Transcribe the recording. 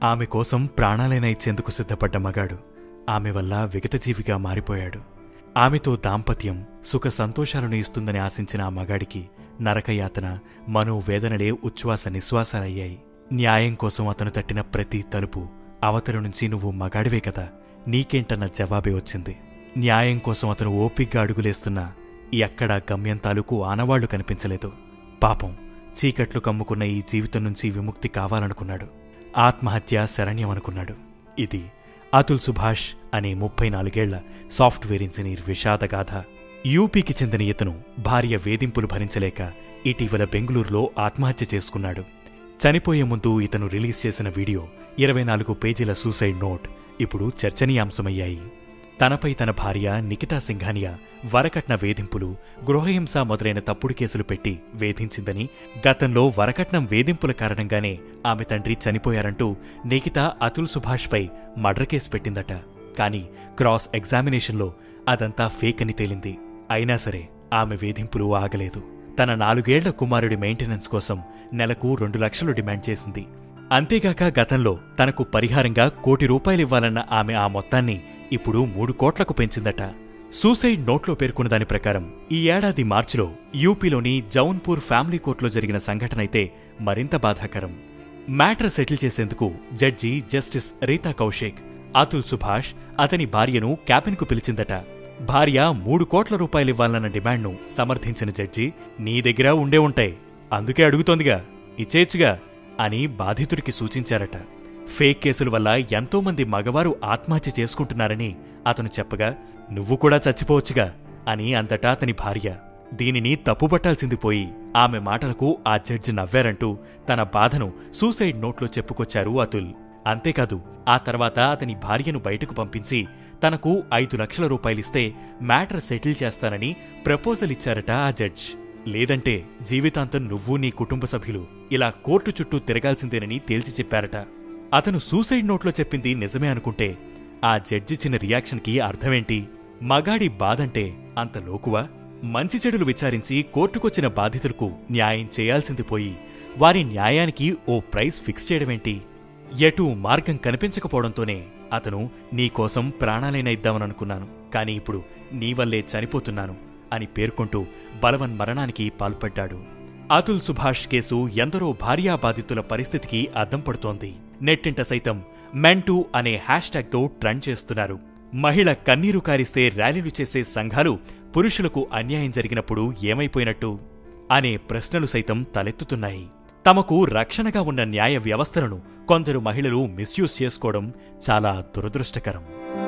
ఆమె కోసం ప్రాణాలైనా ఇచ్చేందుకు సిద్ధపడ్డ మగాడు ఆమె వల్ల విగతజీవిగా మారిపోయాడు ఆమెతో దాంపత్యం సుఖ సంతోషాలను ఇస్తుందని ఆశించిన ఆ మగాడికి నరకయాతన మనోవేదనలే ఉచ్ఛ్వాస నిశ్వాసాలయ్యాయి న్యాయం కోసం అతను తట్టిన ప్రతి తలుపు అవతల నుంచి నువ్వు మగాడివే కదా నీకేంటన్న జవాబే వచ్చింది న్యాయం కోసం అతను ఓపిగ్గా అడుగులేస్తున్నా ఎక్కడా గమ్యం తాలూకు ఆనవాళ్లు కనిపించలేదు పాపం చీకట్లు కమ్ముకున్న ఈ జీవితం నుంచి విముక్తి కావాలనుకున్నాడు ఆత్మహత్య శరణ్యం అనుకున్నాడు ఇది అతుల్ సుభాష్ అనే ముప్పై నాలుగేళ్ల సాఫ్ట్వేర్ ఇంజనీర్ విషాదగాథ యూపీకి చెందిన ఇతను భార్య వేధింపులు భరించలేక ఇటీవల బెంగుళూరులో ఆత్మహత్య చేసుకున్నాడు చనిపోయే ముందు ఇతను రిలీజ్ చేసిన వీడియో ఇరవై నాలుగు పేజీల సూసైడ్ నోట్ ఇప్పుడు చర్చనీయాంశమయ్యాయి తనపై తన భార్య నికితా సింఘానియా వరకట్న వేధింపులు గృహహింస మొదలైన తప్పుడు కేసులు పెట్టి వేధించిందని గతంలో వరకట్నం వేధింపుల కారణంగానే ఆమె తండ్రి చనిపోయారంటూ నికితా అతుల్ సుభాష్పై మర్డర్ కేసు పెట్టిందట కానీ క్రాస్ ఎగ్జామినేషన్లో అదంతా ఫేక్ అని తేలింది అయినా సరే ఆమె వేధింపులు ఆగలేదు తన నాలుగేళ్ల కుమారుడి మెయింటెనెన్స్ కోసం నెలకు రెండు లక్షలు డిమాండ్ చేసింది అంతేగాక గతంలో తనకు పరిహారంగా కోటి రూపాయలివ్వాలన్న ఆమె ఆ మొత్తాన్ని ఇప్పుడు మూడు కోట్లకు పెంచిందట సూసైడ్ నోట్లో పేర్కొన్న దాని ప్రకారం ఈ ఏడాది మార్చిలో యూపీలోని జౌన్పూర్ ఫ్యామిలీ కోర్టులో జరిగిన సంఘటనైతే మరింత బాధాకరం మ్యాటర్ సెటిల్ చేసేందుకు జడ్జి జస్టిస్ రీతా కౌశిక్ అతుల్ సుభాష్ అతని భార్యను క్యాబిన్కు పిలిచిందట భార్య మూడు కోట్ల రూపాయలివ్వాలన్న డిమాండ్ను సమర్థించిన జడ్జి నీ దగ్గర ఉండే ఉంటాయి అందుకే అడుగుతోందిగా ఇచ్చేచ్చుగా అని బాధితుడికి సూచించారట ఫేక్ కేసుల వల్ల ఎంతో మంది మగవారు ఆత్మహత్య చేసుకుంటున్నారని అతను చెప్పగా నువ్వు కూడా చచ్చిపోవచ్చుగా అని అంతటా అతని భార్య దీనిని తప్పుపట్టాల్సింది పోయి ఆమె మాటలకు ఆ జడ్జి నవ్వారంటూ తన బాధను సూసైడ్ నోట్లో చెప్పుకొచ్చారు అతుల్ అంతేకాదు ఆ తర్వాత అతని భార్యను బయటకు పంపించి తనకు ఐదు లక్షల రూపాయలిస్తే మ్యాటర్ సెటిల్ చేస్తానని ప్రపోజల్ ఇచ్చారట ఆ జడ్జ్ లేదంటే జీవితాంతం నువ్వు నీ కుటుంబ సభ్యులు ఇలా కోర్టు చుట్టూ తిరగాల్సిందేనని తేల్చి చెప్పారట అతను సూసైడ్ నోట్లో చెప్పింది నిజమే అనుకుంటే ఆ జడ్జిచ్చిన రియాక్షన్కి అర్థమేంటి మగాడి బాధంటే అంత లోకువా మంచి చెడులు విచారించి కోర్టుకొచ్చిన బాధితులకు న్యాయం చేయాల్సింది పోయి వారి న్యాయానికి ఓ ప్రైస్ ఫిక్స్ చేయడమేంటి ఎటూ మార్గం కనిపించకపోవడంతోనే అతను నీకోసం ప్రాణాలైనా ఇద్దామననుకున్నాను కాని ఇప్పుడు నీ వల్లే చనిపోతున్నాను అని పేర్కొంటూ బలవన్ మరణానికి పాల్పడ్డాడు అతుల్ సుభాష్ కేసు ఎందరో భార్యా బాధితుల పరిస్థితికి అద్దం పడుతోంది నెట్టింట సైతం మెంటూ అనే హ్యాష్ ట్యాగ్తో ట్రెండ్ చేస్తున్నారు మహిళ కన్నీరు కారిస్తే ర్యాలీలు చేసే సంఘాలు పురుషులకు అన్యాయం జరిగినప్పుడు ఏమైపోయినట్టు అనే ప్రశ్నలు సైతం తలెత్తుతున్నాయి తమకు రక్షణగా ఉన్న న్యాయ వ్యవస్థలను కొందరు మహిళలు మిస్యూజ్ చేసుకోవడం చాలా దురదృష్టకరం